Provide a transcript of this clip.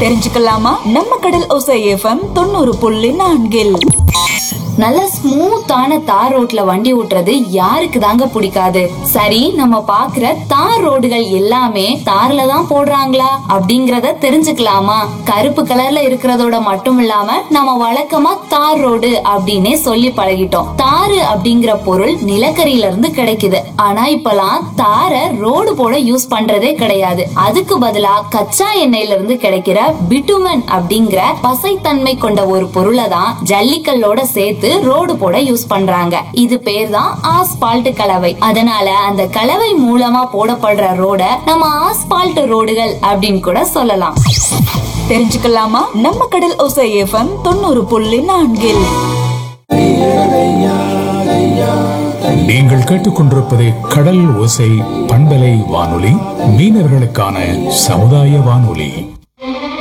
தெரிஞ்சுக்கலாமா நம்ம கடல் ஓசை எஃப்எம் தொண்ணூறு புள்ளி நான்கில் நல்ல ஸ்மூத்தான தார் ரோட்ல வண்டி ஓட்டுறது யாருக்கு தாங்க பிடிக்காது சரி நம்ம பாக்குற தார் ரோடுகள் எல்லாமே தார்ல தான் போடுறாங்களா அப்படிங்கறத தெரிஞ்சுக்கலாமா கருப்பு கலர்ல இருக்கிறதோட மட்டும் இல்லாம நம்ம வழக்கமா தார் ரோடு அப்படின்னே சொல்லி பழகிட்டோம் தாரு அப்படிங்கிற பொருள் நிலக்கரியில இருந்து கிடைக்குது ஆனா இப்பெல்லாம் தார ரோடு போட யூஸ் பண்றதே கிடையாது அதுக்கு பதிலா கச்சா எண்ணெயில இருந்து கிடைக்கிற பிட்டுமன் அப்படிங்கிற பசைத்தன்மை கொண்ட ஒரு பொருளை தான் ஜல்லிக்கல்லோட சேர்த்து ரோடு போட யூஸ் பண்றாங்க இது பேர் தான் ஆஸ்பால்ட் கலவை அதனால அந்த கலவை மூலமா போடப்படுற ரோட நம்ம ஆஸ்பால்ட் ரோடுகள் அப்படின்னு கூட சொல்லலாம் தெரிஞ்சுக்கலாமா நம்ம கடல் ஓசை எஃப்எம் தொண்ணூறு புள்ளி நான்கில் நீங்கள் கேட்டுக்கொண்டிருப்பது கடல் ஓசை பண்பலை வானொலி மீனவர்களுக்கான சமுதாய வானொலி